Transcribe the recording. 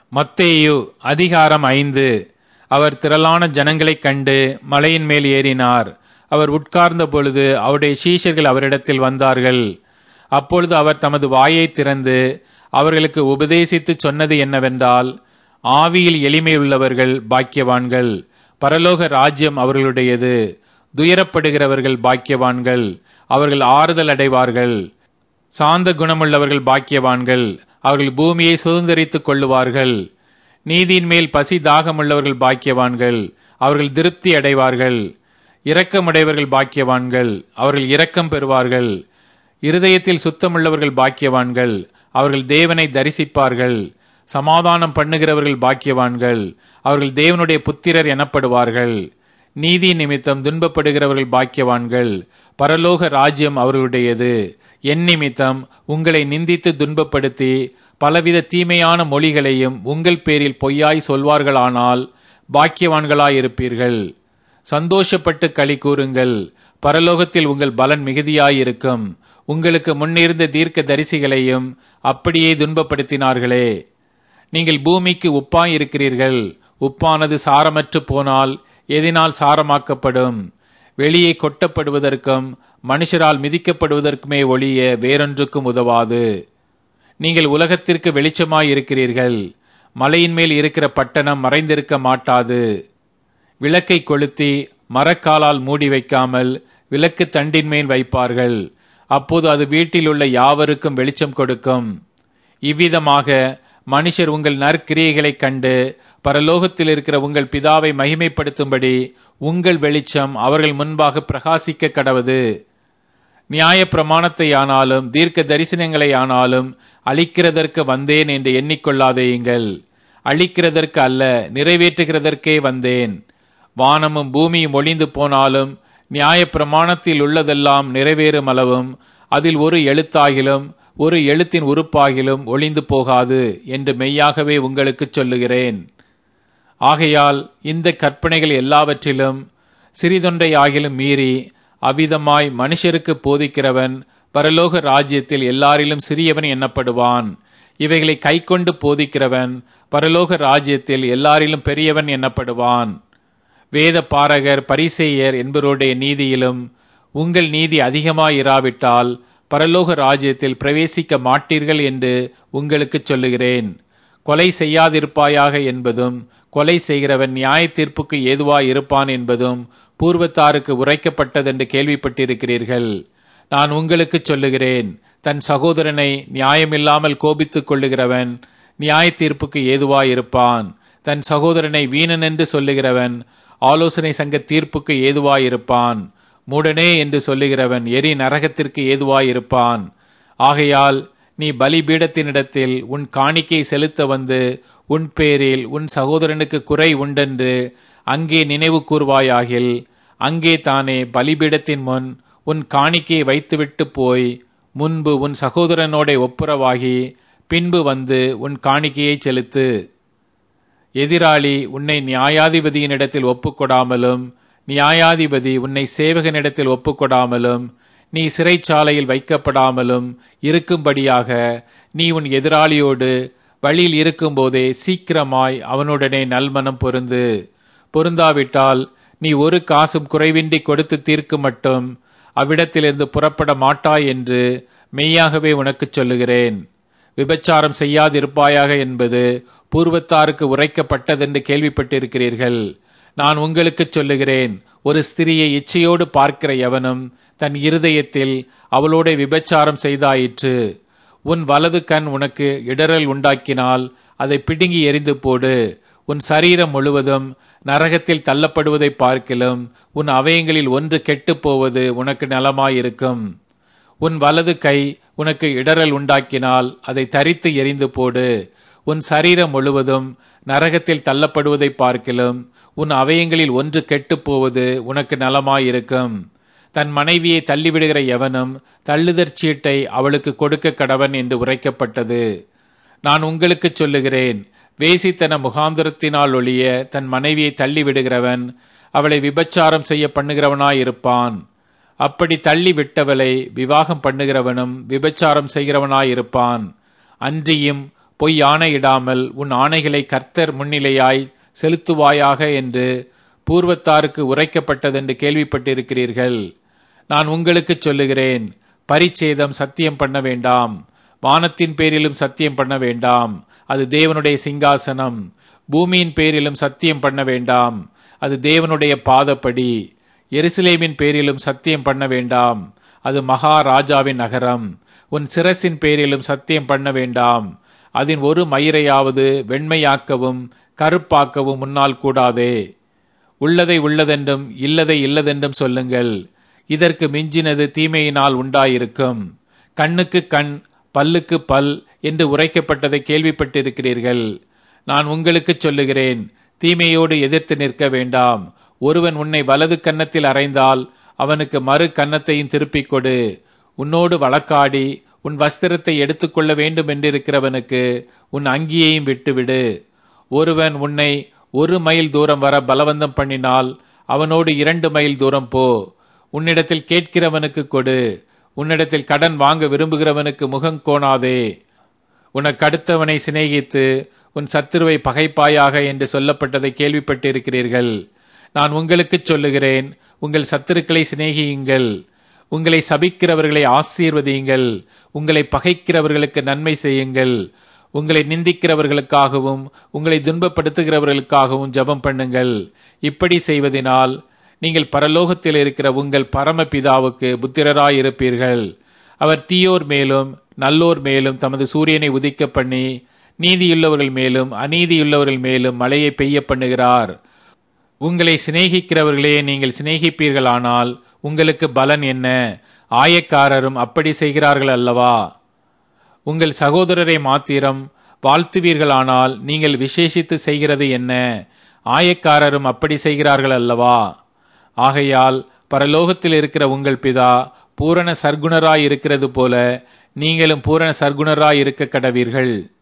மத்தேயு அதிகாரம் ஐந்து அவர் திரளான ஜனங்களைக் கண்டு மலையின் மேல் ஏறினார் அவர் உட்கார்ந்த பொழுது அவருடைய சீஷர்கள் அவரிடத்தில் வந்தார்கள் அப்பொழுது அவர் தமது வாயை திறந்து அவர்களுக்கு உபதேசித்து சொன்னது என்னவென்றால் ஆவியில் எளிமையுள்ளவர்கள் பாக்கியவான்கள் பரலோக ராஜ்யம் அவர்களுடையது துயரப்படுகிறவர்கள் பாக்கியவான்கள் அவர்கள் ஆறுதல் அடைவார்கள் சாந்த குணமுள்ளவர்கள் பாக்கியவான்கள் அவர்கள் பூமியை சுதந்திரித்துக் கொள்ளுவார்கள் நீதியின் மேல் பசி தாகமுள்ளவர்கள் பாக்கியவான்கள் அவர்கள் திருப்தி அடைவார்கள் இரக்கமுடையவர்கள் பாக்கியவான்கள் அவர்கள் இரக்கம் பெறுவார்கள் இருதயத்தில் சுத்தமுள்ளவர்கள் பாக்கியவான்கள் அவர்கள் தேவனை தரிசிப்பார்கள் சமாதானம் பண்ணுகிறவர்கள் பாக்கியவான்கள் அவர்கள் தேவனுடைய புத்திரர் எனப்படுவார்கள் நீதி நிமித்தம் துன்பப்படுகிறவர்கள் பாக்கியவான்கள் பரலோக ராஜ்யம் அவர்களுடையது என் நிமித்தம் உங்களை நிந்தித்து துன்பப்படுத்தி பலவித தீமையான மொழிகளையும் உங்கள் பேரில் பொய்யாய் சொல்வார்களானால் பாக்கியவான்களாயிருப்பீர்கள் சந்தோஷப்பட்டு களி கூறுங்கள் பரலோகத்தில் உங்கள் பலன் மிகுதியாயிருக்கும் உங்களுக்கு முன்னிருந்த தீர்க்க தரிசிகளையும் அப்படியே துன்பப்படுத்தினார்களே நீங்கள் பூமிக்கு உப்பாய் இருக்கிறீர்கள் உப்பானது சாரமற்று போனால் எதினால் சாரமாக்கப்படும் வெளியே கொட்டப்படுவதற்கும் மனுஷரால் மிதிக்கப்படுவதற்குமே ஒழிய வேறொன்றுக்கும் உதவாது நீங்கள் உலகத்திற்கு வெளிச்சமாய் இருக்கிறீர்கள் மலையின் மேல் இருக்கிற பட்டணம் மறைந்திருக்க மாட்டாது விளக்கை கொளுத்தி மரக்காலால் மூடி வைக்காமல் விளக்கு தண்டின் மேல் வைப்பார்கள் அப்போது அது வீட்டில் உள்ள யாவருக்கும் வெளிச்சம் கொடுக்கும் இவ்விதமாக மனுஷர் உங்கள் நற்கிரியைகளைக் கண்டு பரலோகத்தில் இருக்கிற உங்கள் பிதாவை மகிமைப்படுத்தும்படி உங்கள் வெளிச்சம் அவர்கள் முன்பாக பிரகாசிக்க கடவது நியாய பிரமாணத்தை ஆனாலும் தீர்க்க தரிசனங்களை ஆனாலும் அழிக்கிறதற்கு வந்தேன் என்று எண்ணிக்கொள்ளாதேயுங்கள் அழிக்கிறதற்கு அல்ல நிறைவேற்றுகிறதற்கே வந்தேன் வானமும் பூமியும் ஒளிந்து போனாலும் நியாய பிரமாணத்தில் உள்ளதெல்லாம் நிறைவேறும் அளவும் அதில் ஒரு எழுத்தாகிலும் ஒரு எழுத்தின் உறுப்பாகிலும் ஒளிந்து போகாது என்று மெய்யாகவே உங்களுக்கு சொல்லுகிறேன் ஆகையால் இந்த கற்பனைகள் எல்லாவற்றிலும் சிறிதொன்றை ஆகிலும் மீறி அவ்விதமாய் மனுஷருக்கு போதிக்கிறவன் பரலோக ராஜ்யத்தில் எல்லாரிலும் சிறியவன் எண்ணப்படுவான் இவைகளை கைக்கொண்டு போதிக்கிறவன் பரலோக ராஜ்யத்தில் எல்லாரிலும் பெரியவன் எண்ணப்படுவான் வேத பாரகர் பரிசேயர் என்பவருடைய நீதியிலும் உங்கள் நீதி அதிகமாயிராவிட்டால் பரலோக ராஜ்யத்தில் பிரவேசிக்க மாட்டீர்கள் என்று உங்களுக்கு சொல்லுகிறேன் கொலை செய்யாதிருப்பாயாக என்பதும் கொலை செய்கிறவன் நியாய தீர்ப்புக்கு ஏதுவாய் இருப்பான் என்பதும் பூர்வத்தாருக்கு உரைக்கப்பட்டதென்று கேள்விப்பட்டிருக்கிறீர்கள் நான் உங்களுக்கு சொல்லுகிறேன் தன் சகோதரனை நியாயமில்லாமல் கோபித்துக் கொள்ளுகிறவன் நியாய தீர்ப்புக்கு ஏதுவாய் இருப்பான் தன் சகோதரனை வீணன் என்று சொல்லுகிறவன் ஆலோசனை சங்க தீர்ப்புக்கு ஏதுவாயிருப்பான் மூடனே என்று சொல்லுகிறவன் எரி நரகத்திற்கு ஏதுவாயிருப்பான் ஆகையால் நீ பலிபீடத்தினிடத்தில் உன் காணிக்கை செலுத்த வந்து உன் பேரில் உன் சகோதரனுக்கு குறை உண்டென்று அங்கே நினைவு கூர்வாயாகில் அங்கே தானே பலிபீடத்தின் முன் உன் காணிக்கையை வைத்துவிட்டு போய் முன்பு உன் சகோதரனோட ஒப்புரவாகி பின்பு வந்து உன் காணிக்கையை செலுத்து எதிராளி உன்னை நியாயாதிபதியினிடத்தில் ஒப்புக்கொடாமலும் நியாயாதிபதி உன்னை சேவகனிடத்தில் ஒப்புக்கொடாமலும் நீ சிறைச்சாலையில் வைக்கப்படாமலும் இருக்கும்படியாக நீ உன் எதிராளியோடு வழியில் இருக்கும்போதே சீக்கிரமாய் அவனுடனே நல்மனம் பொருந்து பொருந்தாவிட்டால் நீ ஒரு காசும் குறைவின்றி கொடுத்து தீர்க்கு மட்டும் அவ்விடத்திலிருந்து புறப்பட மாட்டாய் என்று மெய்யாகவே உனக்குச் சொல்லுகிறேன் விபச்சாரம் செய்யாதிருப்பாயாக என்பது பூர்வத்தாருக்கு உரைக்கப்பட்டதென்று கேள்விப்பட்டிருக்கிறீர்கள் நான் உங்களுக்கு சொல்லுகிறேன் ஒரு ஸ்திரியை இச்சையோடு பார்க்கிற எவனும் தன் இருதயத்தில் அவளோட விபச்சாரம் செய்தாயிற்று உன் வலது கண் உனக்கு இடரல் உண்டாக்கினால் அதை பிடுங்கி எரிந்து போடு உன் சரீரம் முழுவதும் நரகத்தில் தள்ளப்படுவதை பார்க்கிலும் உன் அவயங்களில் ஒன்று கெட்டுப் போவது உனக்கு நலமாயிருக்கும் உன் வலது கை உனக்கு இடரல் உண்டாக்கினால் அதை தரித்து எரிந்து போடு உன் சரீரம் முழுவதும் நரகத்தில் தள்ளப்படுவதை பார்க்கிலும் உன் அவயங்களில் ஒன்று கெட்டுப் போவது உனக்கு நலமாயிருக்கும் தன் மனைவியை தள்ளிவிடுகிற எவனும் தள்ளுதற் சீட்டை அவளுக்கு கொடுக்க கடவன் என்று உரைக்கப்பட்டது நான் உங்களுக்கு சொல்லுகிறேன் வேசித்தன முகாந்திரத்தினால் ஒழிய தன் மனைவியை தள்ளிவிடுகிறவன் அவளை விபச்சாரம் செய்ய பண்ணுகிறவனாயிருப்பான் அப்படி தள்ளி விட்டவளை விவாகம் பண்ணுகிறவனும் விபச்சாரம் செய்கிறவனாயிருப்பான் அன்றியும் பொய் ஆணையிடாமல் உன் ஆணைகளை கர்த்தர் முன்னிலையாய் செலுத்துவாயாக என்று பூர்வத்தாருக்கு உரைக்கப்பட்டதென்று கேள்விப்பட்டிருக்கிறீர்கள் நான் உங்களுக்கு சொல்லுகிறேன் பரிச்சேதம் சத்தியம் பண்ண வேண்டாம் வானத்தின் பேரிலும் சத்தியம் பண்ண வேண்டாம் அது தேவனுடைய சிங்காசனம் பூமியின் பேரிலும் சத்தியம் பண்ண வேண்டாம் அது தேவனுடைய பாதப்படி எருசலேமின் பேரிலும் சத்தியம் பண்ண வேண்டாம் அது மகாராஜாவின் நகரம் உன் சிரசின் பேரிலும் சத்தியம் பண்ண வேண்டாம் அதன் ஒரு மயிரையாவது வெண்மையாக்கவும் கருப்பாக்கவும் முன்னால் கூடாதே உள்ளதை உள்ளதென்றும் இல்லதை இல்லதென்றும் சொல்லுங்கள் இதற்கு மிஞ்சினது தீமையினால் உண்டாயிருக்கும் கண்ணுக்கு கண் பல்லுக்கு பல் என்று உரைக்கப்பட்டதை கேள்விப்பட்டிருக்கிறீர்கள் நான் உங்களுக்கு சொல்லுகிறேன் தீமையோடு எதிர்த்து நிற்க வேண்டாம் ஒருவன் உன்னை வலது கன்னத்தில் அறைந்தால் அவனுக்கு மறு கன்னத்தையும் திருப்பிக் கொடு உன்னோடு வழக்காடி உன் வஸ்திரத்தை எடுத்துக்கொள்ள வேண்டும் என்றிருக்கிறவனுக்கு உன் அங்கியையும் விட்டுவிடு ஒருவன் உன்னை ஒரு மைல் தூரம் வர பலவந்தம் பண்ணினால் அவனோடு இரண்டு மைல் தூரம் போ உன்னிடத்தில் கேட்கிறவனுக்கு கொடு உன்னிடத்தில் கடன் வாங்க விரும்புகிறவனுக்கு முகம் கோணாதே உனக்கு அடுத்தவனை சிநேகித்து உன் சத்துருவை பகைப்பாயாக என்று சொல்லப்பட்டதை கேள்விப்பட்டிருக்கிறீர்கள் நான் உங்களுக்கு சொல்லுகிறேன் உங்கள் சத்துருக்களை சிநேகியுங்கள் உங்களை சபிக்கிறவர்களை ஆசீர்வதியுங்கள் உங்களை பகைக்கிறவர்களுக்கு நன்மை செய்யுங்கள் உங்களை நிந்திக்கிறவர்களுக்காகவும் உங்களை துன்பப்படுத்துகிறவர்களுக்காகவும் ஜெபம் பண்ணுங்கள் இப்படி செய்வதனால் நீங்கள் பரலோகத்தில் இருக்கிற உங்கள் பரமபிதாவுக்கு புத்திரராயிருப்பீர்கள் அவர் தீயோர் மேலும் நல்லோர் மேலும் தமது சூரியனை உதிக்க பண்ணி நீதியுள்ளவர்கள் மேலும் அநீதியுள்ளவர்கள் மேலும் மழையை பெய்ய பண்ணுகிறார் உங்களை சிநேகிக்கிறவர்களே நீங்கள் சிநேகிப்பீர்களானால் உங்களுக்கு பலன் என்ன ஆயக்காரரும் அப்படி செய்கிறார்கள் அல்லவா உங்கள் சகோதரரை மாத்திரம் வாழ்த்துவீர்களானால் நீங்கள் விசேஷித்து செய்கிறது என்ன ஆயக்காரரும் அப்படி செய்கிறார்கள் அல்லவா ஆகையால் பரலோகத்தில் இருக்கிற உங்கள் பிதா பூரண சர்க்குணராய் இருக்கிறது போல நீங்களும் பூரண சர்க்குணராய் இருக்க கடவீர்கள்